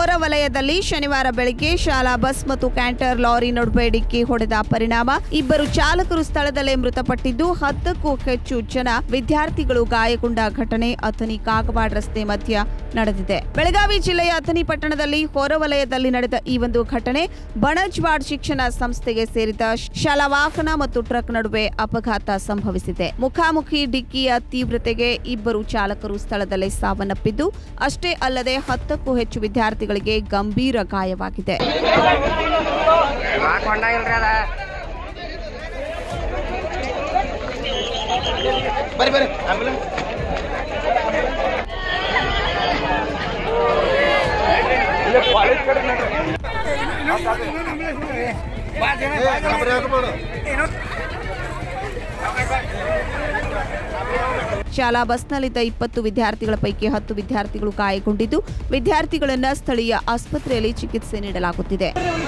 ಹೊರವಲಯದಲ್ಲಿ ಶನಿವಾರ ಬೆಳಗ್ಗೆ ಶಾಲಾ ಬಸ್ ಮತ್ತು ಕ್ಯಾಂಟರ್ ಲಾರಿ ನಡುವೆ ಡಿಕ್ಕಿ ಹೊಡೆದ ಪರಿಣಾಮ ಇಬ್ಬರು ಚಾಲಕರು ಸ್ಥಳದಲ್ಲೇ ಮೃತಪಟ್ಟಿದ್ದು ಹತ್ತಕ್ಕೂ ಹೆಚ್ಚು ಜನ ವಿದ್ಯಾರ್ಥಿಗಳು ಗಾಯಗೊಂಡ ಘಟನೆ ಅಥಣಿ ಕಾಗವಾಡ ರಸ್ತೆ ಮಧ್ಯ ನಡೆದಿದೆ ಬೆಳಗಾವಿ ಜಿಲ್ಲೆಯ ಅಥಣಿ ಪಟ್ಟಣದಲ್ಲಿ ಹೊರವಲಯದಲ್ಲಿ ನಡೆದ ಈ ಒಂದು ಘಟನೆ ಬಣಜ್ವಾಡ್ ಶಿಕ್ಷಣ ಸಂಸ್ಥೆಗೆ ಸೇರಿದ ಶಾಲಾ ವಾಹನ ಮತ್ತು ಟ್ರಕ್ ನಡುವೆ ಅಪಘಾತ ಸಂಭವಿಸಿದೆ ಮುಖಾಮುಖಿ ಡಿಕ್ಕಿಯ ತೀವ್ರತೆಗೆ ಇಬ್ಬರು ಚಾಲಕರು ಸ್ಥಳದಲ್ಲೇ ಸಾವನ್ನಪ್ಪಿದ್ದು ಅಷ್ಟೇ ಅಲ್ಲದೆ ಹತ್ತಕ್ಕೂ ಹೆಚ್ಚು ವಿದ್ಯಾರ್ಥಿಗಳಿಗೆ ಗಂಭೀರ ಗಾಯವಾಗಿದೆ ಹಾಕೊಂಡಾಗಿಲ್ರಿ ಅದ ಬರ್ರಿ ಬರ್ರಿ ಆಂಬುಲೆನ್ಸ್ ಶಾಲಾ ಬಸ್ನಲ್ಲಿದ್ದ ಇಪ್ಪತ್ತು ವಿದ್ಯಾರ್ಥಿಗಳ ಪೈಕಿ ಹತ್ತು ವಿದ್ಯಾರ್ಥಿಗಳು ಗಾಯಗೊಂಡಿದ್ದು ವಿದ್ಯಾರ್ಥಿಗಳನ್ನ ಸ್ಥಳೀಯ ಆಸ್ಪತ್ರೆಯಲ್ಲಿ ಚಿಕಿತ್ಸೆ ನೀಡಲಾಗುತ್ತಿದೆ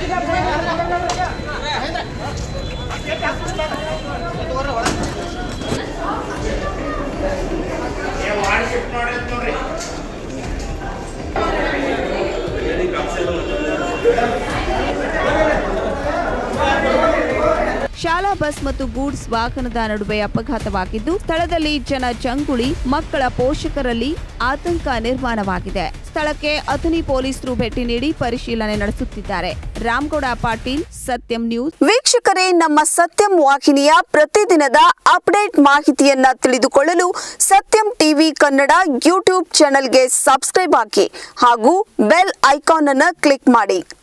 ಶಾಲಾ ಬಸ್ ಮತ್ತು ಗೂಡ್ಸ್ ವಾಹನದ ನಡುವೆ ಅಪಘಾತವಾಗಿದ್ದು ಸ್ಥಳದಲ್ಲಿ ಜನ ಜಂಗುಳಿ ಮಕ್ಕಳ ಪೋಷಕರಲ್ಲಿ ಆತಂಕ ನಿರ್ಮಾಣವಾಗಿದೆ ಸ್ಥಳಕ್ಕೆ ಅಥಣಿ ಪೊಲೀಸರು ಭೇಟಿ ನೀಡಿ ಪರಿಶೀಲನೆ ನಡೆಸುತ್ತಿದ್ದಾರೆ ರಾಮಗೌಡ ಪಾಟೀಲ್ ಸತ್ಯಂ ನ್ಯೂಸ್ ವೀಕ್ಷಕರೇ ನಮ್ಮ ಸತ್ಯಂ ವಾಹಿನಿಯ ಪ್ರತಿದಿನದ ಅಪ್ಡೇಟ್ ಮಾಹಿತಿಯನ್ನ ತಿಳಿದುಕೊಳ್ಳಲು ಸತ್ಯಂ ಟಿವಿ ಕನ್ನಡ ಯೂಟ್ಯೂಬ್ ಚಾನೆಲ್ಗೆ ಸಬ್ಸ್ಕ್ರೈಬ್ ಹಾಕಿ ಹಾಗೂ ಬೆಲ್ ಐಕಾನ್ ಅನ್ನು ಕ್ಲಿಕ್ ಮಾಡಿ